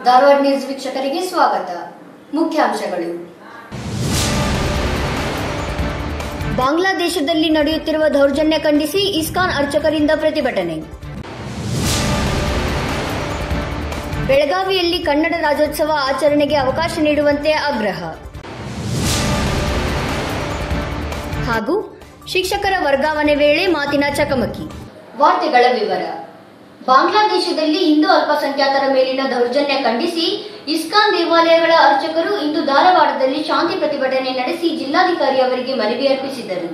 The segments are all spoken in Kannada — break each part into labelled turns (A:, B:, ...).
A: ಧಾರವಾಡ ನ್ಯೂಸ್ ವೀಕ್ಷಕರಿಗೆ ಸ್ವಾಗತ ಮುಖ್ಯಾಂಶಗಳು ಬಾಂಗ್ಲಾದೇಶದಲ್ಲಿ ನಡೆಯುತ್ತಿರುವ ದೌರ್ಜನ್ಯ ಖಂಡಿಸಿ ಇಸ್ಕಾನ್ ಅರ್ಚಕರಿಂದ ಪ್ರತಿಭಟನೆ ಬೆಳಗಾವಿಯಲ್ಲಿ ಕನ್ನಡ ರಾಜ್ಯೋತ್ಸವ ಆಚರಣೆಗೆ ಅವಕಾಶ ನೀಡುವಂತೆ ಆಗ್ರಹ ಹಾಗೂ ಶಿಕ್ಷಕರ ವರ್ಗಾವಣೆ ವೇಳೆ ಮಾತಿನ ಚಕಮಕಿ ವಾರ್ತೆಗಳ ವಿವರ ಬಾಂಗ್ಲಾದೇಶದಲ್ಲಿ ಹಿಂದೂ ಅಲ್ಪಸಂಖ್ಯಾತರ ಮೇಲಿನ ದೌರ್ಜನ್ಯ ಖಂಡಿಸಿ ಇಸ್ಕಾನ್ ದೇವಾಲಯಗಳ ಅರ್ಚಕರು ಇಂದು ಧಾರವಾಡದಲ್ಲಿ ಶಾಂತಿ ಪ್ರತಿಭಟನೆ ನಡೆಸಿ ಜಿಲ್ಲಾಧಿಕಾರಿ ಅವರಿಗೆ ಮನವಿ ಅರ್ಪಿಸಿದರು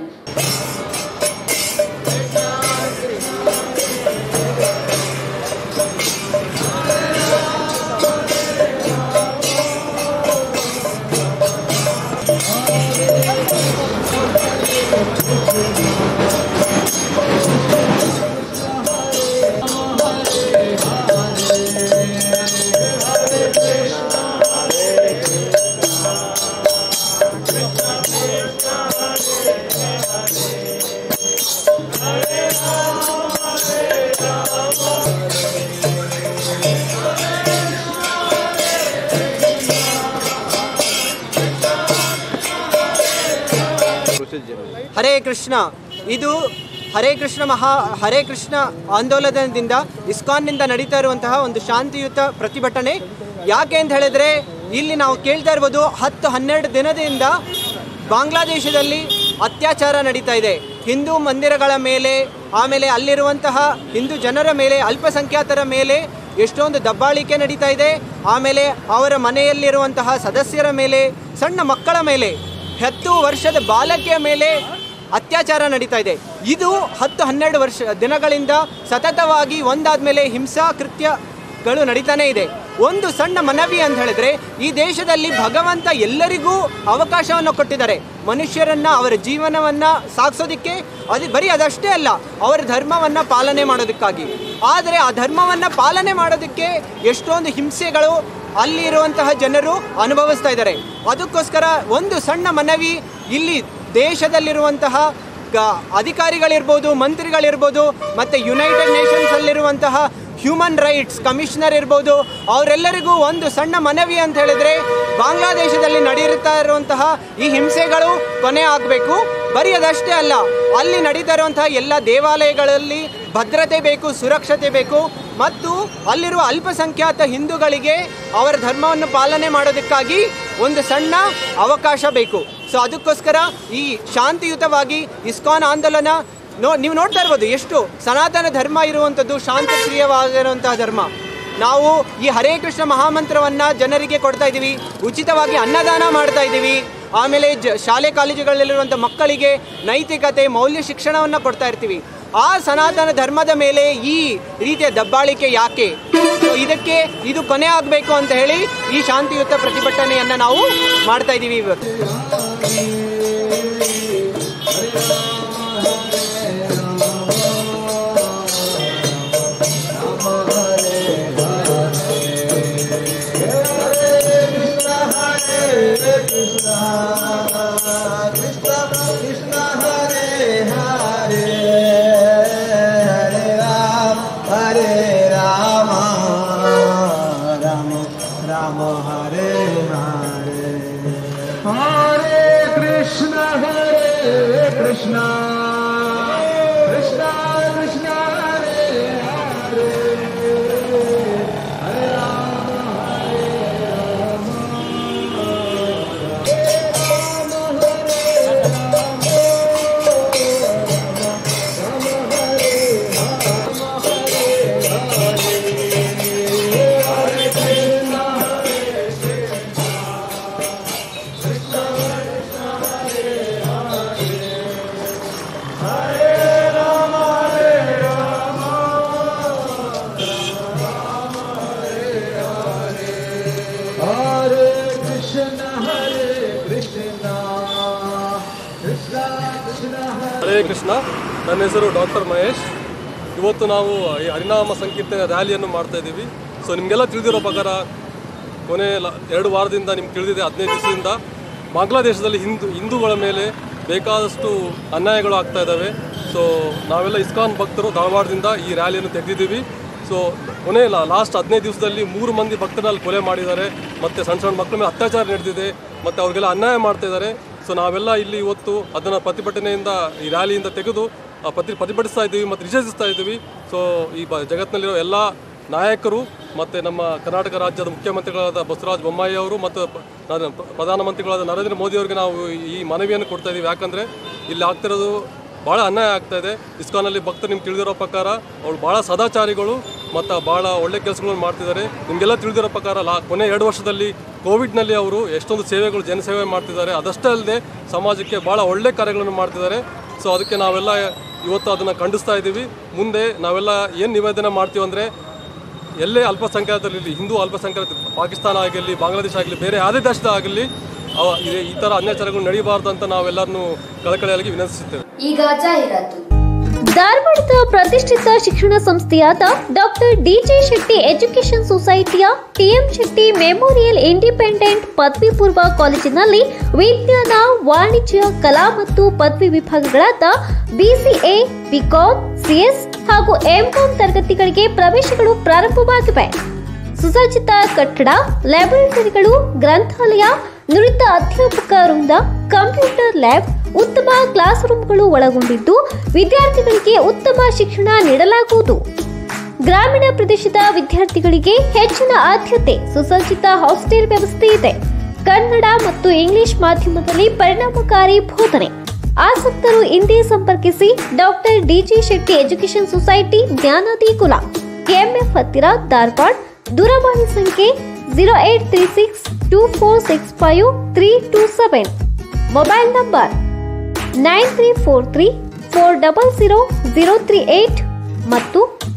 B: ಹರೇ ಕೃಷ್ಣ ಇದು ಹರೇ ಕೃಷ್ಣ ಮಹಾ ಹರೇ ಕೃಷ್ಣ ಆಂದೋಲನದಿಂದ ಇಸ್ಕಾನ್ನಿಂದ ನಡೀತಾ ಇರುವಂತಹ ಒಂದು ಶಾಂತಿಯುತ ಪ್ರತಿಭಟನೆ ಯಾಕೆ ಅಂತ ಹೇಳಿದ್ರೆ ಇಲ್ಲಿ ನಾವು ಕೇಳ್ತಾ ಇರ್ಬೋದು ಹತ್ತು ಹನ್ನೆರಡು ದಿನದಿಂದ ಬಾಂಗ್ಲಾದೇಶದಲ್ಲಿ ಅತ್ಯಾಚಾರ ನಡೀತಾ ಇದೆ ಹಿಂದೂ ಮಂದಿರಗಳ ಮೇಲೆ ಆಮೇಲೆ ಅಲ್ಲಿರುವಂತಹ ಹಿಂದೂ ಜನರ ಮೇಲೆ ಅಲ್ಪಸಂಖ್ಯಾತರ ಮೇಲೆ ಎಷ್ಟೊಂದು ದಬ್ಬಾಳಿಕೆ ನಡೀತಾ ಇದೆ ಆಮೇಲೆ ಅವರ ಮನೆಯಲ್ಲಿರುವಂತಹ ಸದಸ್ಯರ ಮೇಲೆ ಸಣ್ಣ ಮಕ್ಕಳ ಮೇಲೆ ಹತ್ತು ವರ್ಷದ ಬಾಲಕಿಯ ಮೇಲೆ ಅತ್ಯಾಚಾರ ನಡೀತಾ ಇದೆ ಇದು ಹತ್ತು ಹನ್ನೆರಡು ವರ್ಷ ದಿನಗಳಿಂದ ಸತತವಾಗಿ ಒಂದಾದ್ಮೇಲೆ ಹಿಂಸಾ ಕೃತ್ಯಗಳು ನಡೀತಾನೆ ಇದೆ ಒಂದು ಸಣ್ಣ ಮನವಿ ಅಂತ ಹೇಳಿದ್ರೆ ಈ ದೇಶದಲ್ಲಿ ಭಗವಂತ ಎಲ್ಲರಿಗೂ ಅವಕಾಶವನ್ನು ಕೊಟ್ಟಿದ್ದಾರೆ ಮನುಷ್ಯರನ್ನ ಅವರ ಜೀವನವನ್ನ ಸಾಗಿಸೋದಿಕ್ಕೆ ಅದು ಬರೀ ಅದಷ್ಟೇ ಅಲ್ಲ ಅವರ ಧರ್ಮವನ್ನ ಪಾಲನೆ ಮಾಡೋದಕ್ಕಾಗಿ ಆದರೆ ಆ ಧರ್ಮವನ್ನ ಪಾಲನೆ ಮಾಡೋದಕ್ಕೆ ಎಷ್ಟೊಂದು ಹಿಂಸೆಗಳು ಅಲ್ಲಿ ಇರುವಂತಹ ಜನರು ಅನುಭವಿಸ್ತಾ ಇದ್ದಾರೆ ಅದಕ್ಕೋಸ್ಕರ ಒಂದು ಸಣ್ಣ ಮನವಿ ಇಲ್ಲಿ ದೇಶದಲ್ಲಿರುವಂತಹ ಗ- ಅಧಿಕಾರಿಗಳಿರ್ಬೋದು ಮಂತ್ರಿಗಳಿರ್ಬೋದು ಮತ್ತು ಯುನೈಟೆಡ್ ನೇಷನ್ಸ್ ಅಲ್ಲಿರುವಂತಹ ಹ್ಯೂಮನ್ ರೈಟ್ಸ್ ಕಮಿಷನರ್ ಇರ್ಬೋದು ಅವರೆಲ್ಲರಿಗೂ ಒಂದು ಸಣ್ಣ ಮನವಿ ಅಂತ ಹೇಳಿದ್ರೆ ಬಾಂಗ್ಲಾದೇಶದಲ್ಲಿ ನಡೆಯುತ್ತಾ ಇರುವಂತಹ ಈ ಹಿಂಸೆಗಳು ಕೊನೆ ಆಗಬೇಕು ಬರೀ ಅದಷ್ಟೇ ಅಲ್ಲ ಅಲ್ಲಿ ನಡೀತಾ ಇರುವಂತಹ ಎಲ್ಲ ದೇವಾಲಯಗಳಲ್ಲಿ ಭದ್ರತೆ ಬೇಕು ಸುರಕ್ಷತೆ ಬೇಕು ಮತ್ತು ಅಲ್ಲಿರುವ ಅಲ್ಪಸಂಖ್ಯಾತ ಹಿಂದೂಗಳಿಗೆ ಅವರ ಧರ್ಮವನ್ನು ಪಾಲನೆ ಮಾಡೋದಕ್ಕಾಗಿ ಒಂದು ಸಣ್ಣ ಅವಕಾಶ ಬೇಕು ಸೊ ಅದಕ್ಕೋಸ್ಕರ ಈ ಶಾಂತಿಯುತವಾಗಿ ಇಸ್ಕಾನ್ ಆಂದೋಲನ ನೋ ನೀವು ನೋಡ್ತಾ ಇರ್ಬೋದು ಎಷ್ಟು ಸನಾತನ ಧರ್ಮ ಇರುವಂಥದ್ದು ಶಾಂತಪ್ರಿಯವಾಗಿರುವಂತಹ ಧರ್ಮ ನಾವು ಈ ಹರೇ ಕೃಷ್ಣ ಮಹಾಮಂತ್ರವನ್ನ ಜನರಿಗೆ ಕೊಡ್ತಾ ಇದ್ದೀವಿ ಉಚಿತವಾಗಿ ಅನ್ನದಾನ ಮಾಡ್ತಾ ಇದ್ದೀವಿ ಆಮೇಲೆ ಜ ಶಾಲೆ ಕಾಲೇಜುಗಳಲ್ಲಿರುವಂಥ ಮಕ್ಕಳಿಗೆ ನೈತಿಕತೆ ಮೌಲ್ಯ ಶಿಕ್ಷಣವನ್ನು ಕೊಡ್ತಾ ಇರ್ತೀವಿ ಆ ಸನಾತನ ಧರ್ಮದ ಮೇಲೆ ಈ ರೀತಿಯ ದಬ್ಬಾಳಿಕೆ ಯಾಕೆ So ಇದಕ್ಕೆ ಇದು ಕೊನೆ ಆಗಬೇಕು ಅಂತ ಹೇಳಿ ಈ ಶಾಂತಿಯುತ ಪ್ರತಿಭಟನೆಯನ್ನ ನಾವು ಮಾಡ್ತಾ ಇದ್ದೀವಿ ಇವತ್ತು
C: Hare Krishna, Hare Krishna, Krishna Krishna, Hare Hare, Hare Rama, Hare Rama, Hare Krishna, Hare Krishna, Krishna Krishna, Hare
D: ಹರೇ ಕೃಷ್ಣ ನನ್ನ ಹೆಸರು ಡಾಕ್ಟರ್ ಮಹೇಶ್ ಇವತ್ತು ನಾವು ಈ ಹರಿನಾಮ ಸಂಕೀರ್ತನೆ ರ್ಯಾಲಿಯನ್ನು ಮಾಡ್ತಾ ಇದ್ದೀವಿ ಸೊ ನಿಮಗೆಲ್ಲ ತಿಳಿದಿರೋ ಪ್ರಕಾರ ಕೊನೆ ಲ- ಎರಡು ವಾರದಿಂದ ನಿಮ್ಗೆ ತಿಳಿದಿದೆ ಹದಿನೈದು ದಿವಸದಿಂದ ಬಾಂಗ್ಲಾದೇಶದಲ್ಲಿ ಹಿಂದೂ ಹಿಂದೂಗಳ ಮೇಲೆ ಬೇಕಾದಷ್ಟು ಅನ್ಯಾಯಗಳು ಆಗ್ತಾ ಇದ್ದಾವೆ ಸೊ ನಾವೆಲ್ಲ ಇಸ್ಕಾನ್ ಭಕ್ತರು ಧಾರವಾಡದಿಂದ ಈ ರ್ಯಾಲಿಯನ್ನು ತೆಗೆದಿದ್ದೀವಿ ಸೊ ಕೊನೆ ಲಾಸ್ಟ್ ಹದಿನೈದು ದಿವಸದಲ್ಲಿ ಮೂರು ಮಂದಿ ಭಕ್ತರಲ್ಲಿ ಕೊಲೆ ಮಾಡಿದ್ದಾರೆ ಮತ್ತು ಸಣ್ಣ ಸಣ್ಣ ಮಕ್ಕಳ ಮೇಲೆ ಅತ್ಯಾಚಾರ ನಡೆದಿದೆ ಮತ್ತು ಅವ್ರಿಗೆಲ್ಲ ಅನ್ಯಾಯ ಮಾಡ್ತಾ ಇದ್ದಾರೆ ಸೊ ನಾವೆಲ್ಲ ಇಲ್ಲಿ ಇವತ್ತು ಅದನ್ನು ಪ್ರತಿಭಟನೆಯಿಂದ ಈ ರ್ಯಾಲಿಯಿಂದ ತೆಗೆದು ಆ, ಪ್ರತಿ ಪ್ರತಿಭಟಿಸ್ತಾ ಇದ್ದೀವಿ ಮತ್ತು ನಿಷೇಧಿಸ್ತಾ ಇದ್ದೀವಿ ಸೊ ಈ ಬ ಜಗತ್ತಿನಲ್ಲಿರೋ ಎಲ್ಲ ನಾಯಕರು ಮತ್ತು ನಮ್ಮ ಕರ್ನಾಟಕ ರಾಜ್ಯದ ಮುಖ್ಯಮಂತ್ರಿಗಳಾದ ಬಸವರಾಜ ಬೊಮ್ಮಾಯಿ ಅವರು ಮತ್ತು ಪ- ನಾನು ಪ್ರ- ಪ್ರಧಾನಮಂತ್ರಿಗಳಾದ ನರೇಂದ್ರ ಮೋದಿ ಅವರಿಗೆ ನಾವು ಈ ಮನವಿಯನ್ನು ಕೊಡ್ತಾ ಇದ್ದೀವಿ ಯಾಕಂದರೆ ಇಲ್ಲಿ ಆಗ್ತಿರೋದು ಭಾಳ ಅನ್ಯಾಯ ಆಗ್ತಾ ಇದೆ ಇಸ್ಕಾನಲ್ಲಿ ಭಕ್ತರು ನಿಮ್ಗೆ ತಿಳಿದಿರೋ ಪ್ರಕಾರ ಅವ್ರು ಭಾಳ ಸದಾಚಾರಿಗಳು ಮತ್ತು ಭಾಳ ಒಳ್ಳೆ ಕೆಲಸಗಳನ್ನು ಮಾಡ್ತಿದ್ದಾರೆ ನಿಮಗೆಲ್ಲ ತಿಳಿದಿರೋ ಪ್ರಕಾರ ಲಾ ಕೊನೆ ಎರಡು ವರ್ಷದಲ್ಲಿ ಕೋವಿಡ್ನಲ್ಲಿ ಅವರು ಎಷ್ಟೊಂದು ಸೇವೆಗಳು ಜನಸೇವೆ ಮಾಡ್ತಿದ್ದಾರೆ ಅದಷ್ಟೇ ಅಲ್ಲದೆ ಸಮಾಜಕ್ಕೆ ಭಾಳ ಒಳ್ಳೆ ಕಾರ್ಯಗಳನ್ನು ಮಾಡ್ತಿದ್ದಾರೆ ಸೊ ಅದಕ್ಕೆ ನಾವೆಲ್ಲ ಇವತ್ತು ಅದನ್ನು ಖಂಡಿಸ್ತಾ ಇದ್ದೀವಿ ಮುಂದೆ ನಾವೆಲ್ಲ ಏನು ನಿವೇದನೆ ಮಾಡ್ತೀವಿ ಅಂದರೆ ಎಲ್ಲೇ ಅಲ್ಪಸಂಖ್ಯಾತರಿರಲಿ ಹಿಂದೂ ಅಲ್ಪಸಂಖ್ಯಾತ ಪಾಕಿಸ್ತಾನ ಆಗಿರಲಿ ಬಾಂಗ್ಲಾದೇಶ ಆಗಲಿ ಬೇರೆ ಯಾವುದೇ ದೇಶದ ಆಗಲಿ ಅವ ಈ- ಈ ಥರ ಅನ್ಯಾಚಾರಗಳು ನಡೀಬಾರ್ದು ಅಂತ ನಾವೆಲ್ಲರನ್ನೂ ಕಳಕಳಿಯಾಗಿ ವಿನಂತಿಸುತ್ತೇವೆ
A: ಈಗ ಜಾಹೀರಾತು
E: ಧಾರವಾಡದ ಪ್ರತಿಷ್ಠಿತ ಶಿಕ್ಷಣ ಸಂಸ್ಥೆಯಾದ ಡಾಕ್ಟರ್ ಡಿಜೆ ಶೆಟ್ಟಿ ಎಜುಕೇಷನ್ ಸೊಸೈಟಿಯ ಟಿಎಂ ಶೆಟ್ಟಿ ಮೆಮೋರಿಯಲ್ ಇಂಡಿಪೆಂಡೆಂಟ್ ಪದವಿ ಪೂರ್ವ ಕಾಲೇಜಿನಲ್ಲಿ ವಿಜ್ಞಾನ ವಾಣಿಜ್ಯ ಕಲಾ ಮತ್ತು ಪದವಿ ವಿಭಾಗಗಳಾದ ಬಿಸಿಎ ಬಿಕಾಂ ಸಿಎಸ್ ಹಾಗೂ ಎಂಕಾಂ ತರಗತಿಗಳಿಗೆ ಪ್ರವೇಶಗಳು ಪ್ರಾರಂಭವಾಗಿವೆ ಸುಸಜ್ಜಿತ ಕಟ್ಟಡ ಲ್ಯಾಬೊರೇಟರಿಗಳು ಗ್ರಂಥಾಲಯ ನುರಿತ ಅಧ್ಯಾಪಕ ವೃಂದ ಕಂಪ್ಯೂಟರ್ ಲ್ಯಾಬ್ ಉತ್ತಮ ಕ್ಲಾಸ್ ರೂಮ್ಗಳು ಒಳಗೊಂಡಿದ್ದು ವಿದ್ಯಾರ್ಥಿಗಳಿಗೆ ಉತ್ತಮ ಶಿಕ್ಷಣ ನೀಡಲಾಗುವುದು ಗ್ರಾಮೀಣ ಪ್ರದೇಶದ ವಿದ್ಯಾರ್ಥಿಗಳಿಗೆ ಹೆಚ್ಚಿನ ಆದ್ಯತೆ ಸುಸಜ್ಜಿತ ಹಾಸ್ಟೆಲ್ ವ್ಯವಸ್ಥೆ ಇದೆ ಕನ್ನಡ ಮತ್ತು ಇಂಗ್ಲಿಷ್ ಮಾಧ್ಯಮದಲ್ಲಿ ಪರಿಣಾಮಕಾರಿ ಬೋಧನೆ ಆಸಕ್ತರು ಹಿಂದೆ ಸಂಪರ್ಕಿಸಿ doctor DG Shetty education society ಜ್ಞಾನದಿ ಕುಲ ಕೆಎಂಎಫ್ ಹತ್ತಿರ ಧಾರವಾಡ ದೂರವಾಣಿ ಸಂಖ್ಯೆ zero eight three six two four six five three two seven mobile number nine three four three four double zero zero three eight ಮತ್ತು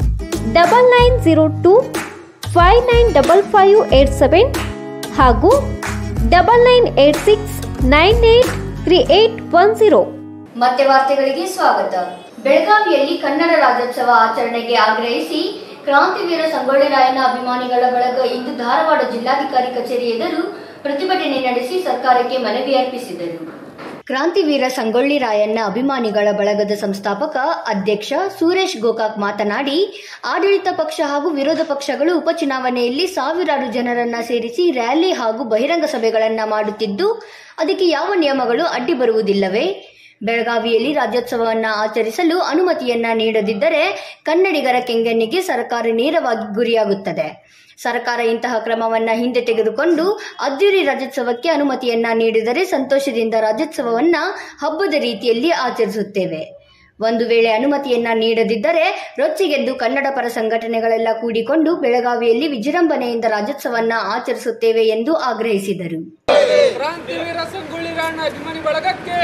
E: double nine zero two five nine double five eight seven ಹಾಗೂ double nine eight six nine eight three eight one zero
A: ಮತ್ತೆ ವಾರ್ತೆಗಳಿಗೆ ಸ್ವಾಗತ ಬೆಳಗಾವಿಯಲ್ಲಿ ಕನ್ನಡ ರಾಜ್ಯೋತ್ಸವ ಆಚರಣೆಗೆ ಆಗ್ರಹಿಸಿ ಕ್ರಾಂತಿವೀರ ಸಂಗೊಳ್ಳಿ ರಾಯಣ್ಣ ಅಭಿಮಾನಿಗಳ ಬಳಗ ಇಂದು ಧಾರವಾಡ ಜಿಲ್ಲಾಧಿಕಾರಿ ಕಚೇರಿ ಎದುರು ಪ್ರತಿಭಟನೆ ನಡೆಸಿ ಸರ್ಕಾರಕ್ಕೆ ಮನವಿ ಅರ್ಪಿಸಿದರು ಕ್ರಾಂತಿವೀರ ಸಂಗೊಳ್ಳಿ ರಾಯಣ್ಣ ಅಭಿಮಾನಿಗಳ ಬಳಗದ ಸಂಸ್ಥಾಪಕ ಅಧ್ಯಕ್ಷ ಸುರೇಶ್ ಗೋಕಾಕ್ ಮಾತನಾಡಿ ಆಡಳಿತ ಪಕ್ಷ ಹಾಗೂ ವಿರೋಧ ಪಕ್ಷಗಳು ಉಪಚುನಾವಣೆಯಲ್ಲಿ ಸಾವಿರಾರು ಜನರನ್ನ ಸೇರಿಸಿ ರ್ಯಾಲಿ ಹಾಗೂ ಬಹಿರಂಗ ಸಭೆಗಳನ್ನ ಮಾಡುತ್ತಿದ್ದು ಅದಕ್ಕೆ ಯಾವ ನಿಯಮಗಳು ಅಡ್ಡಿ ಬರುವುದಿಲ್ಲವೇ ಬೆಳಗಾವಿಯಲ್ಲಿ ರಾಜ್ಯೋತ್ಸವವನ್ನ ಆಚರಿಸಲು ಅನುಮತಿಯನ್ನ ನೀಡದಿದ್ದರೆ ಕನ್ನಡಿಗರ ಕೆಂಗಣ್ಣಿಗೆ ಸರ್ಕಾರ ನೇರವಾಗಿ ಗುರಿಯಾಗುತ್ತದೆ ಸರ್ಕಾರ ಇಂತಹ ಕ್ರಮವನ್ನ ಹಿಂದೆ ತೆಗೆದುಕೊಂಡು ಅದ್ದೂರಿ ರಾಜ್ಯೋತ್ಸವಕ್ಕೆ ಅನುಮತಿಯನ್ನ ನೀಡಿದರೆ ಸಂತೋಷದಿಂದ ರಾಜ್ಯೋತ್ಸವವನ್ನ ಹಬ್ಬದ ರೀತಿಯಲ್ಲಿ ಆಚರಿಸುತ್ತೇವೆ ಒಂದು ವೇಳೆ ಅನುಮತಿಯನ್ನ ನೀಡದಿದ್ದರೆ ರೊಚ್ಚಿಗೆದ್ದು ಕನ್ನಡ ಪರ ಸಂಘಟನೆಗಳೆಲ್ಲ ಕೂಡಿಕೊಂಡು ಬೆಳಗಾವಿಯಲ್ಲಿ ವಿಜೃಂಭಣೆಯಿಂದ ರಾಜ್ಯೋತ್ಸವನ್ನ ಆಚರಿಸುತ್ತೇವೆ ಎಂದು ಆಗ್ರಹಿಸಿದರು
F: ಕ್ರಾಂತಿವೀರ ಸಂಗೊಳ್ಳಿ ರಾಯಣ್ಣ ಅಭಿಮಾನಿ ಬಳಗಕ್ಕೆ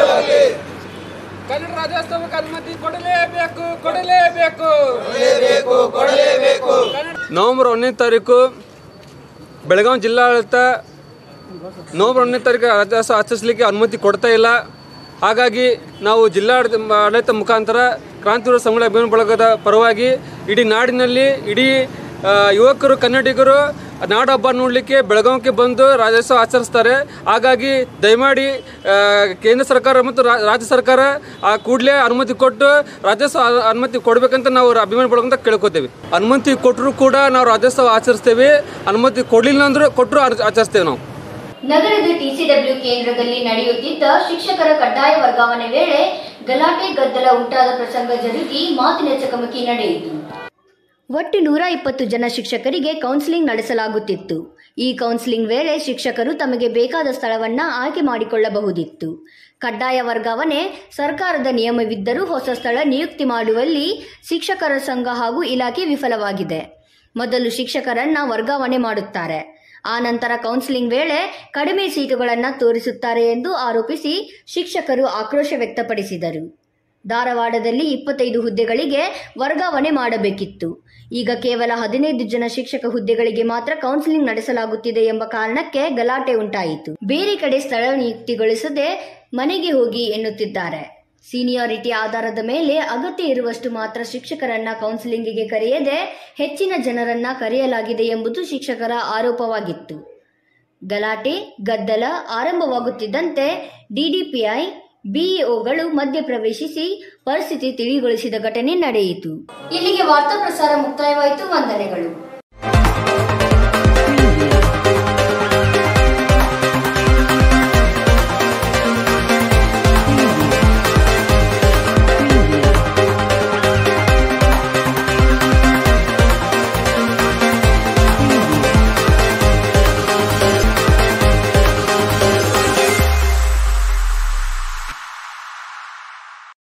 F: ಕನ್ನಡ ರಾಜ್ಯೋತ್ಸವಕ್ಕೆ ಅನುಮತಿ ಕೊಡಲೇಬೇಕು ಕೊಡಲೇಬೇಕು ನವೆಂಬರ್ ಒಂದನೇ ತಾರೀಕು ಬೆಳಗಾವಿ ಜಿಲ್ಲಾಡಳಿತ ನವೆಂಬರ್ ಒಂದನೇ ತಾರೀಕು ರಾಜ್ಯೋತ್ಸವ ಆಚರಿಸಲಿಕ್ಕೆ ಅನುಮತಿ ಕೊಡ್ತಾ ಇಲ್ಲ ಹಾಗಾಗಿ ನಾವು ಜಿಲ್ಲಾಡಳಿತ ಆಡಳಿತ ಮುಖಾಂತರ ಕ್ರಾಂತಿವೀರ ಸಂಗೊಳ್ಳಿ ಅಭಿಮಾನಿ ಬಳಗದ ಪರವಾಗಿ ಇಡೀ ನಾಡಿನಲ್ಲಿ ಇಡೀ ಆ, ಯುವಕರು ಕನ್ನಡಿಗರು ನಾಡ ಹಬ್ಬ ನೋಡಲಿಕ್ಕೆ ಬೆಳಗಾವಿಗೆ ಬಂದು ರಾಜ್ಯೋತ್ಸವ ಆಚರಿಸ್ತಾರೆ ಹಾಗಾಗಿ ದಯಮಾಡಿ ಆ, ಕೇಂದ್ರ ಸರ್ಕಾರ ಮತ್ತು ರಾ- ರಾಜ್ಯ ಸರ್ಕಾರ ಆ ಕೂಡಲೇ ಅನುಮತಿ ಕೊಟ್ಟು ರಾಜ್ಯೋತ್ಸವ ಅ- ಅನುಮತಿ ಕೊಡಬೇಕಂತ ನಾವು ಅಭಿಮಾನಿ ಬಳಗಂತ ಕೇಳ್ಕೊತೇವೆ ಅನುಮತಿ ಕೊಟ್ಟರು ಕೂಡ ನಾವು ರಾಜ್ಯೋತ್ಸವ ಆಚರಿಸ್ತೇವೆ ಅನುಮತಿ ಕೊಡಲಿಲ್ಲ ಅಂದ್ರೂ ಕೊಟ್ಟರು ಆಚರಿಸ್ತೇವೆ ನಾವು
A: ನಗರದ ಟಿಸಿಡಬ್ಲ್ಯೂ ಕೇಂದ್ರದಲ್ಲಿ ನಡೆಯುತ್ತಿದ್ದ ಶಿಕ್ಷಕರ ಕಡ್ಡಾಯ ವರ್ಗಾವಣೆ ವೇಳೆ ಗಲಾಟೆ ಗದ್ದಲ ಉಂಟಾದ ಪ್ರಸಂಗ ಜರುಗಿ ಮಾತಿನ ಚಕಮಕಿ ನಡೆಯಿತು ಒಟ್ಟು ನೂರ ಇಪ್ಪತ್ತು ಜನ ಶಿಕ್ಷಕರಿಗೆ ಕೌನ್ಸಿಲಿಂಗ್ ನಡೆಸಲಾಗುತ್ತಿತ್ತು ಈ ಕೌನ್ಸಿಲಿಂಗ್ ವೇಳೆ ಶಿಕ್ಷಕರು ತಮಗೆ ಬೇಕಾದ ಸ್ಥಳವನ್ನ ಆಯ್ಕೆ ಮಾಡಿಕೊಳ್ಳಬಹುದಿತ್ತು ಕಡ್ಡಾಯ ವರ್ಗಾವಣೆ ಸರ್ಕಾರದ ನಿಯಮವಿದ್ದರೂ ಹೊಸ ಸ್ಥಳ ನಿಯುಕ್ತಿ ಮಾಡುವಲ್ಲಿ ಶಿಕ್ಷಕರ ಸಂಘ ಹಾಗೂ ಇಲಾಖೆ ವಿಫಲವಾಗಿದೆ ಮೊದಲು ಶಿಕ್ಷಕರನ್ನ ವರ್ಗಾವಣೆ ಮಾಡುತ್ತಾರೆ ಆ ನಂತರ ಕೌನ್ಸಿಲಿಂಗ್ ವೇಳೆ ಕಡಿಮೆ ಸೀಟುಗಳನ್ನು ತೋರಿಸುತ್ತಾರೆ ಎಂದು ಆರೋಪಿಸಿ ಶಿಕ್ಷಕರು ಆಕ್ರೋಶ ವ್ಯಕ್ತಪಡಿಸಿದರು ಧಾರವಾಡದಲ್ಲಿ ಇಪ್ಪತ್ತೈದು ಹುದ್ದೆಗಳಿಗೆ ವರ್ಗಾವಣೆ ಮಾಡಬೇಕಿತ್ತು ಈಗ ಕೇವಲ ಹದಿನೈದು ಜನ ಶಿಕ್ಷಕ ಹುದ್ದೆಗಳಿಗೆ ಮಾತ್ರ ಕೌನ್ಸಿಲಿಂಗ್ ನಡೆಸಲಾಗುತ್ತಿದೆ ಎಂಬ ಕಾರಣಕ್ಕೆ ಗಲಾಟೆ ಉಂಟಾಯಿತು ಬೇರೆ ಕಡೆ ಸ್ಥಳ ನಿಯುಕ್ತಿಗೊಳಿಸದೆ ಮನೆಗೆ ಹೋಗಿ ಎನ್ನುತ್ತಿದ್ದಾರೆ ಸೀನಿಯಾರಿಟಿ ಆಧಾರದ ಮೇಲೆ ಅಗತ್ಯ ಇರುವಷ್ಟು ಮಾತ್ರ ಶಿಕ್ಷಕರನ್ನ ಕೌನ್ಸಿಲಿಂಗಿಗೆ ಕರೆಯದೆ ಹೆಚ್ಚಿನ ಜನರನ್ನ ಕರೆಯಲಾಗಿದೆ ಎಂಬುದು ಶಿಕ್ಷಕರ ಆರೋಪವಾಗಿತ್ತು ಗಲಾಟೆ ಗದ್ದಲ ಆರಂಭವಾಗುತ್ತಿದ್ದಂತೆ ಡಿಡಿಪಿಐ ಬಿಇಒಗಳು ಮಧ್ಯಪ್ರವೇಶಿಸಿ ಪರಿಸ್ಥಿತಿ ತಿಳಿಗೊಳಿಸಿದ ಘಟನೆ ನಡೆಯಿತು ಇಲ್ಲಿಗೆ ವಾರ್ತಾ ಪ್ರಸಾರ ಮುಕ್ತಾಯವಾಯಿತು ವಂದನೆಗಳು